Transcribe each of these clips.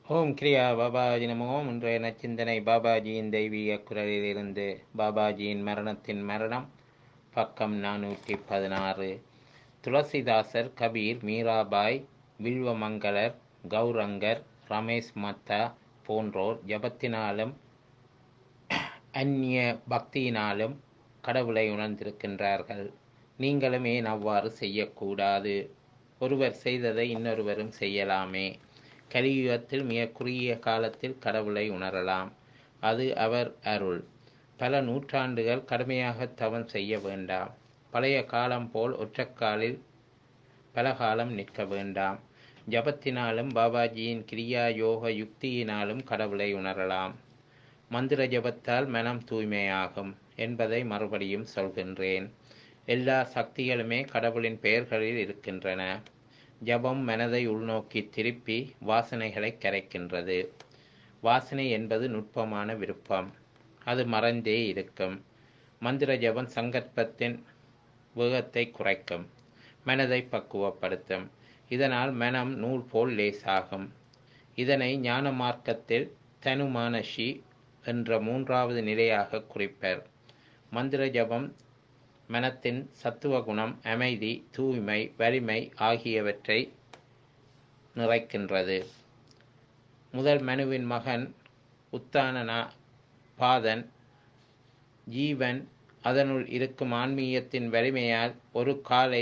ஓம் கிரியா பாபாஜி நமோ இன்றைய நச்சிந்தனை பாபாஜியின் தெய்வீக குரலிலிருந்து பாபாஜியின் மரணத்தின் மரணம் பக்கம் நானூற்றி பதினாறு துளசிதாசர் கபீர் மீராபாய் வில்வமங்கலர் கௌரங்கர் ரமேஷ் மத்தா போன்றோர் ஜபத்தினாலும் அந்நிய பக்தியினாலும் கடவுளை உணர்ந்திருக்கின்றார்கள் நீங்களும் ஏன் அவ்வாறு செய்யக்கூடாது ஒருவர் செய்ததை இன்னொருவரும் செய்யலாமே கலியுகத்தில் மிக குறுகிய காலத்தில் கடவுளை உணரலாம் அது அவர் அருள் பல நூற்றாண்டுகள் கடுமையாக தவம் செய்ய வேண்டாம் பழைய காலம் போல் ஒற்றக்காலில் பல காலம் நிற்க வேண்டாம் ஜபத்தினாலும் பாபாஜியின் கிரியா யோக யுக்தியினாலும் கடவுளை உணரலாம் மந்திர ஜபத்தால் மனம் தூய்மையாகும் என்பதை மறுபடியும் சொல்கின்றேன் எல்லா சக்திகளுமே கடவுளின் பெயர்களில் இருக்கின்றன ஜபம் மனதை உள்நோக்கி திருப்பி வாசனைகளை கரைக்கின்றது வாசனை என்பது நுட்பமான விருப்பம் அது மறைந்தே இருக்கும் மந்திர ஜபம் சங்கற்பத்தின் வேகத்தை குறைக்கும் மனதை பக்குவப்படுத்தும் இதனால் மனம் நூல் போல் லேசாகும் இதனை ஞான மார்க்கத்தில் தனுமானஷி என்ற மூன்றாவது நிலையாக குறிப்பர் மந்திர ஜபம் மனத்தின் சத்துவ குணம் அமைதி தூய்மை வலிமை ஆகியவற்றை நிறைக்கின்றது முதல் மனுவின் மகன் உத்தானனா பாதன் ஜீவன் அதனுள் இருக்கும் ஆன்மீகத்தின் வலிமையால் ஒரு காலை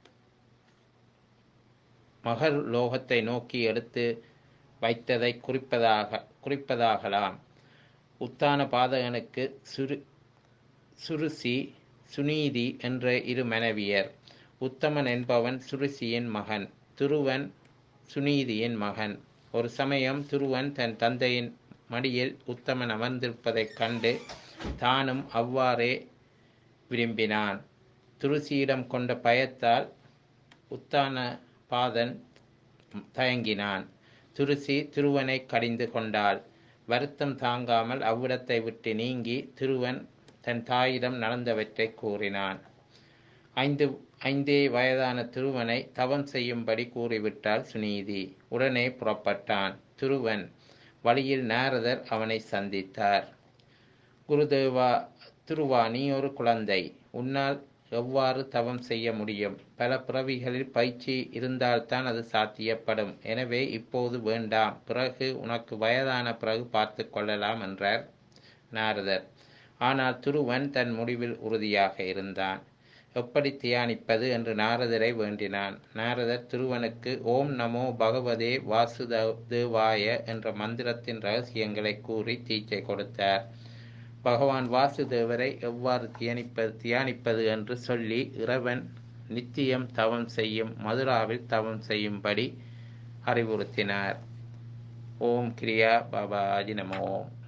மகர் லோகத்தை நோக்கி எடுத்து வைத்ததை குறிப்பதாக குறிப்பதாகலாம் உத்தான பாதகனுக்கு சுரு சுருசி சுனீதி என்ற இரு மனைவியர் உத்தமன் என்பவன் சுருசியின் மகன் துருவன் சுனீதியின் மகன் ஒரு சமயம் துருவன் தன் தந்தையின் மடியில் உத்தமன் அமர்ந்திருப்பதைக் கண்டு தானும் அவ்வாறே விரும்பினான் துருசியிடம் கொண்ட பயத்தால் உத்தான பாதன் தயங்கினான் துருசி துருவனை கடிந்து கொண்டாள் வருத்தம் தாங்காமல் அவ்விடத்தை விட்டு நீங்கி திருவன் தன் தாயிடம் நடந்தவற்றை கூறினான் ஐந்து ஐந்தே வயதான திருவனை தவம் செய்யும்படி கூறிவிட்டாள் சுனீதி உடனே புறப்பட்டான் திருவன் வழியில் நாரதர் அவனை சந்தித்தார் குருதேவா திருவா நீ ஒரு குழந்தை உன்னால் எவ்வாறு தவம் செய்ய முடியும் பல பிறவிகளில் பயிற்சி இருந்தால்தான் அது சாத்தியப்படும் எனவே இப்போது வேண்டாம் பிறகு உனக்கு வயதான பிறகு பார்த்து கொள்ளலாம் என்றார் நாரதர் ஆனால் துருவன் தன் முடிவில் உறுதியாக இருந்தான் எப்படி தியானிப்பது என்று நாரதரை வேண்டினான் நாரதர் திருவனுக்கு ஓம் நமோ பகவதே வாசுதேவாய என்ற மந்திரத்தின் ரகசியங்களை கூறி தீச்சை கொடுத்தார் பகவான் வாசுதேவரை எவ்வாறு தியானிப்பது தியானிப்பது என்று சொல்லி இறைவன் நித்தியம் தவம் செய்யும் மதுராவில் தவம் செய்யும்படி அறிவுறுத்தினார் ஓம் கிரியா பாபாஜி நமோ